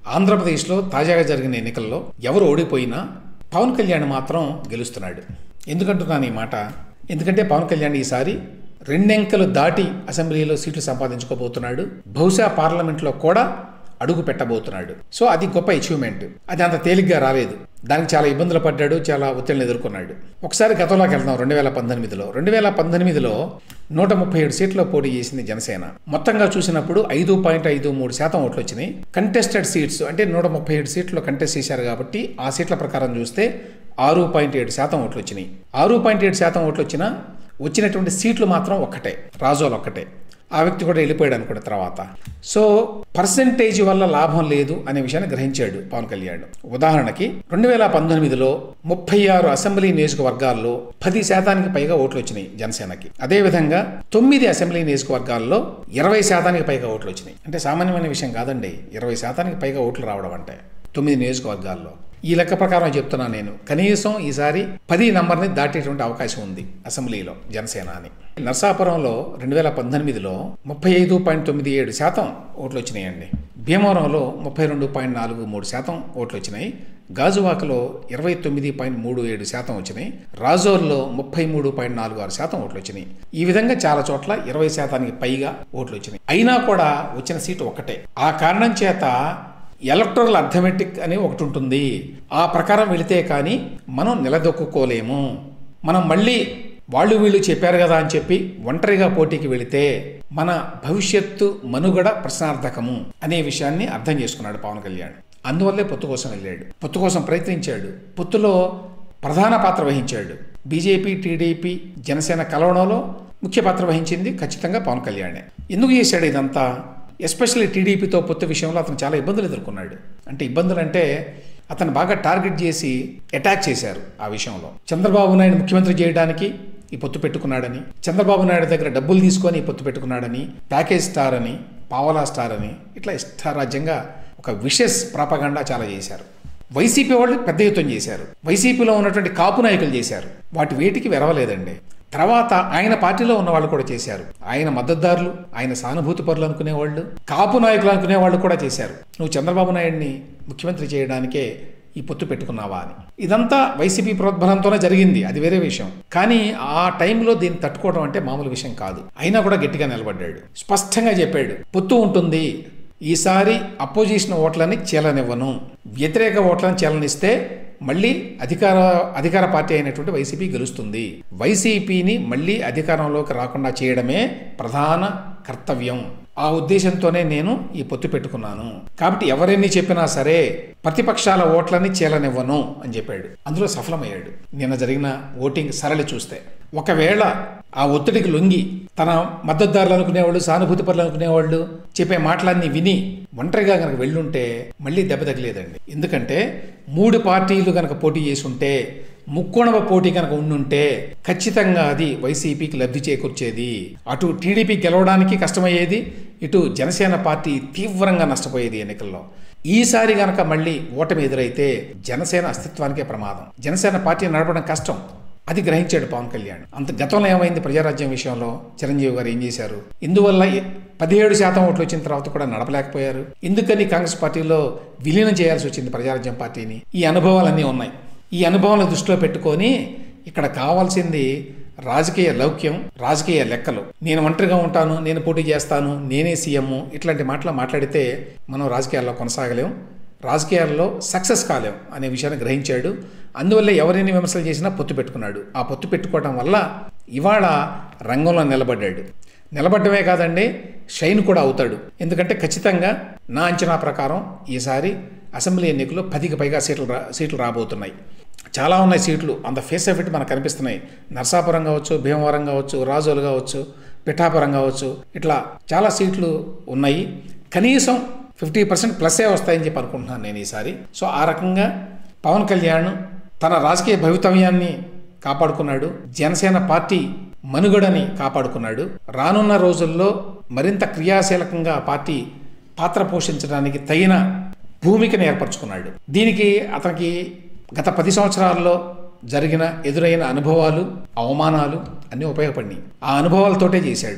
ఆంధ్రప్రదేశ్లో తాజాగా జరిగిన ఎన్నికల్లో ఎవరు ఓడిపోయినా పవన్ కళ్యాణ్ మాత్రం గెలుస్తున్నాడు ఎందుకంటున్నాను ఈ మాట ఎందుకంటే పవన్ కళ్యాణ్ ఈసారి రెండెంకలు దాటి అసెంబ్లీలో సీట్లు సంపాదించుకోబోతున్నాడు బహుశా పార్లమెంట్లో కూడా అడుగు పెట్టబోతున్నాడు సో అది గొప్ప అచీవ్మెంట్ అది అంత తేలిగ్గా రాలేదు దానికి చాలా ఇబ్బందులు పడ్డాడు చాలా ఒత్తిడిని ఎదుర్కొన్నాడు ఒకసారి గతంలోకి వెళ్దాం రెండు వేల పంతొమ్మిదిలో రెండు వేల పంతొమ్మిదిలో నూట ముప్పై ఏడు సీట్లో పోటీ చేసింది జనసేన మొత్తంగా చూసినప్పుడు ఐదు పాయింట్ ఐదు మూడు శాతం ఓట్లు వచ్చినాయి కంటెస్టెడ్ సీట్స్ అంటే నూట ముప్పై ఏడు సీట్లు కంటెస్ట్ చేశారు కాబట్టి ఆ సీట్ల ప్రకారం చూస్తే ఆరు పాయింట్ ఏడు శాతం ఓట్లు వచ్చినాయి ఆరు పాయింట్ ఏడు శాతం ఓట్లు వచ్చినా వచ్చినటువంటి సీట్లు మాత్రం ఒక్కటే రాజోలు ఒక్కటే ఆ వ్యక్తి కూడా వెళ్ళిపోయాడు అనుకున్న తర్వాత సో పర్సంటేజ్ వల్ల లాభం లేదు అనే విషయాన్ని గ్రహించాడు పవన్ కళ్యాణ్ ఉదాహరణకి రెండు వేల పంతొమ్మిదిలో ముప్పై ఆరు అసెంబ్లీ నియోజకవర్గాల్లో పది శాతానికి పైగా ఓట్లు వచ్చినాయి జనసేనకి అదేవిధంగా తొమ్మిది అసెంబ్లీ నియోజకవర్గాల్లో ఇరవై శాతానికి పైగా ఓట్లు వచ్చినాయి అంటే సామాన్యమైన విషయం కాదండి ఇరవై శాతానికి పైగా ఓట్లు రావడం అంటే తొమ్మిది నియోజకవర్గాల్లో ఈ లెక్క ప్రకారం చెప్తున్నాను నేను కనీసం ఈసారి పది నంబర్ని దాటేటువంటి అవకాశం ఉంది అసెంబ్లీలో జనసేన అని నర్సాపురంలో రెండు వేల పంతొమ్మిదిలో ముప్పై ఐదు పాయింట్ తొమ్మిది ఏడు శాతం ఓట్లు వచ్చినాయండి భీమవరంలో ముప్పై రెండు పాయింట్ నాలుగు మూడు శాతం ఓట్లు వచ్చినాయి గాజువాకలో ఇరవై తొమ్మిది పాయింట్ మూడు ఏడు శాతం వచ్చినాయి రాజోర్లో ముప్పై మూడు పాయింట్ నాలుగు ఆరు శాతం ఓట్లు వచ్చినాయి ఈ విధంగా చాలా చోట్ల ఇరవై శాతానికి పైగా ఓట్లు వచ్చినాయి అయినా కూడా వచ్చిన సీటు ఒక్కటే ఆ కారణం చేత ఎలక్ట్రల్ అర్థమెటిక్ అని ఒకటి ఉంటుంది ఆ ప్రకారం వెళితే కానీ మనం నిలదొక్కుకోలేము మనం మళ్ళీ వాళ్ళు వీళ్ళు చెప్పారు కదా అని చెప్పి ఒంటరిగా పోటీకి వెళితే మన భవిష్యత్తు మనుగడ ప్రశ్నార్థకము అనే విషయాన్ని అర్థం చేసుకున్నాడు పవన్ కళ్యాణ్ అందువల్లే పొత్తు కోసం వెళ్ళాడు పొత్తు కోసం ప్రయత్నించాడు పొత్తులో ప్రధాన పాత్ర వహించాడు బీజేపీ టీడీపీ జనసేన కలవడంలో ముఖ్య పాత్ర వహించింది ఖచ్చితంగా పవన్ కళ్యాణే ఎందుకు చేశాడు ఇదంతా ఎస్పెషల్లీ టీడీపీతో పొత్తు విషయంలో అతను చాలా ఇబ్బందులు ఎదుర్కొన్నాడు అంటే ఇబ్బందులు అంటే అతను బాగా టార్గెట్ చేసి అటాక్ చేశారు ఆ విషయంలో చంద్రబాబు నాయుడు ముఖ్యమంత్రి చేయడానికి ఈ పొత్తు పెట్టుకున్నాడని చంద్రబాబు నాయుడు దగ్గర డబ్బులు తీసుకొని ఈ పొత్తు పెట్టుకున్నాడని ప్యాకేజ్ స్టార్ అని పావలా స్టార్ అని ఇట్లా ఇష్టారాజ్యంగా ఒక విషెస్ ప్రాపగండా చాలా చేశారు వైసీపీ వాళ్ళు పెద్ద యుద్ధం చేశారు వైసీపీలో ఉన్నటువంటి కాపు నాయకులు చేశారు వాటి వేటికి వెరవలేదండి తర్వాత ఆయన పార్టీలో ఉన్న వాళ్ళు కూడా చేశారు ఆయన మద్దతుదారులు ఆయన సానుభూతి పరులు అనుకునేవాళ్ళు కాపు నాయకులు అనుకునేవాళ్ళు కూడా చేశారు నువ్వు చంద్రబాబు నాయుడిని ముఖ్యమంత్రి చేయడానికే ఈ పొత్తు పెట్టుకున్నావా అని ఇదంతా వైసీపీ ప్రోద్బలంతోనే జరిగింది అది వేరే విషయం కానీ ఆ టైంలో దీన్ని తట్టుకోవడం అంటే మామూలు విషయం కాదు అయినా కూడా గట్టిగా నిలబడ్డాడు స్పష్టంగా చెప్పాడు పొత్తు ఉంటుంది ఈసారి అపోజిషన్ ఓట్లని చీలనివ్వను వ్యతిరేక ఓట్లను చీలనిస్తే మళ్ళీ అధికార అధికార పార్టీ అయినటువంటి వైసీపీ గెలుస్తుంది వైసీపీని మళ్ళీ అధికారంలోకి రాకుండా చేయడమే ప్రధాన కర్తవ్యం ఆ ఉద్దేశంతోనే నేను ఈ పొత్తు పెట్టుకున్నాను కాబట్టి ఎవరెన్ని చెప్పినా సరే ప్రతిపక్షాల ఓట్లని చీలనివ్వను అని చెప్పాడు అందులో సఫలమయ్యాడు నిన్న జరిగిన ఓటింగ్ సరళి చూస్తే ఒకవేళ ఆ ఒత్తిడికి లొంగి తన మద్దతుదారులు అనుకునేవాళ్ళు సానుభూతి పరులు అనుకునేవాళ్ళు చెప్పే మాటలన్నీ విని ఒంటరిగా కనుక వెళ్ళుంటే మళ్ళీ దెబ్బ తగిలేదండి ఎందుకంటే మూడు పార్టీలు కనుక పోటీ చేసి ఉంటే ముక్కోణవ పోటీ కనుక ఉండుంటే ఖచ్చితంగా అది వైసీపీకి లబ్ధి చేకూర్చేది అటు టీడీపీ గెలవడానికి కష్టమయ్యేది ఇటు జనసేన పార్టీ తీవ్రంగా నష్టపోయేది ఎన్నికల్లో ఈసారి గనక మళ్ళీ ఓటమి ఎదురైతే జనసేన అస్తిత్వానికే ప్రమాదం జనసేన పార్టీ నడపడం కష్టం అది గ్రహించాడు పవన్ కళ్యాణ్ అంత గతంలో ఏమైంది ప్రజారాజ్యం విషయంలో చిరంజీవి గారు ఏం చేశారు ఇందువల్ల పదిహేడు శాతం ఓట్లు వచ్చిన తర్వాత కూడా నడపలేకపోయారు ఎందుకని కాంగ్రెస్ పార్టీలో విలీనం చేయాల్సి వచ్చింది ప్రజారాజ్యం పార్టీని ఈ అనుభవాలన్నీ ఉన్నాయి ఈ అనుభవాలను దృష్టిలో పెట్టుకొని ఇక్కడ కావాల్సింది రాజకీయ లౌక్యం రాజకీయ లెక్కలు నేను ఒంటరిగా ఉంటాను నేను పోటీ చేస్తాను నేనే సీఎం ఇట్లాంటి మాటలు మాట్లాడితే మనం రాజకీయాల్లో కొనసాగలేం రాజకీయాల్లో సక్సెస్ కాలేం అనే విషయాన్ని గ్రహించాడు అందువల్ల ఎవరైనా విమర్శలు చేసినా పొత్తు పెట్టుకున్నాడు ఆ పొత్తు పెట్టుకోవడం వల్ల ఇవాళ రంగంలో నిలబడ్డాడు నిలబడ్డమే కాదండి షైన్ కూడా అవుతాడు ఎందుకంటే ఖచ్చితంగా నా అంచనా ప్రకారం ఈసారి అసెంబ్లీ ఎన్నికల్లో పదికి పైగా సీట్లు రా సీట్లు రాబోతున్నాయి చాలా ఉన్నాయి సీట్లు అంత ఫేస్ ఆఫ్ ఇట్ మనకు కనిపిస్తున్నాయి నర్సాపురం కావచ్చు భీమవరం కావచ్చు రాజోలు కావచ్చు పిఠాపురం కావచ్చు ఇట్లా చాలా సీట్లు ఉన్నాయి కనీసం ఫిఫ్టీ పర్సెంట్ ప్లస్సే వస్తాయని చెప్పి అనుకుంటున్నాను నేను ఈసారి సో ఆ రకంగా పవన్ కళ్యాణ్ తన రాజకీయ భవితవ్యాన్ని కాపాడుకున్నాడు జనసేన పార్టీ మనుగడని కాపాడుకున్నాడు రానున్న రోజుల్లో మరింత క్రియాశీలకంగా ఆ పార్టీ పాత్ర పోషించడానికి తగిన భూమికను ఏర్పరచుకున్నాడు దీనికి అతనికి గత పది సంవత్సరాల్లో జరిగిన ఎదురైన అనుభవాలు అవమానాలు అన్నీ ఉపయోగపడినాయి ఆ అనుభవాలతోటే చేశాడు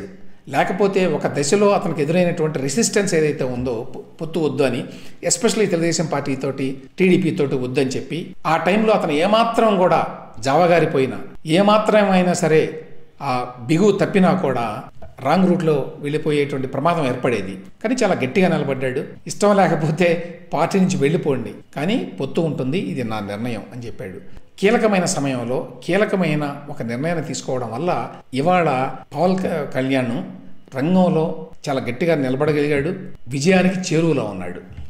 లేకపోతే ఒక దశలో అతనికి ఎదురైనటువంటి రెసిస్టెన్స్ ఏదైతే ఉందో పొ- పొత్తు వద్దు అని ఎస్పెషల్లీ తెలుగుదేశం పార్టీ తోటి టీడీపీ తోటి వద్దని చెప్పి ఆ టైంలో అతను ఏమాత్రం కూడా జావగారిపోయినా ఏమాత్రమైనా సరే ఆ బిగువు తప్పినా కూడా రాంగ్ రూట్లో వెళ్ళిపోయేటువంటి ప్రమాదం ఏర్పడేది కానీ చాలా గట్టిగా నిలబడ్డాడు ఇష్టం లేకపోతే పార్టీ నుంచి వెళ్ళిపోండి కానీ పొత్తు ఉంటుంది ఇది నా నిర్ణయం అని చెప్పాడు కీలకమైన సమయంలో కీలకమైన ఒక నిర్ణయాన్ని తీసుకోవడం వల్ల ఇవాళ పవన్ క- కళ్యాణ్ రంగంలో చాలా గట్టిగా నిలబడగలిగాడు విజయానికి చేరువలో ఉన్నాడు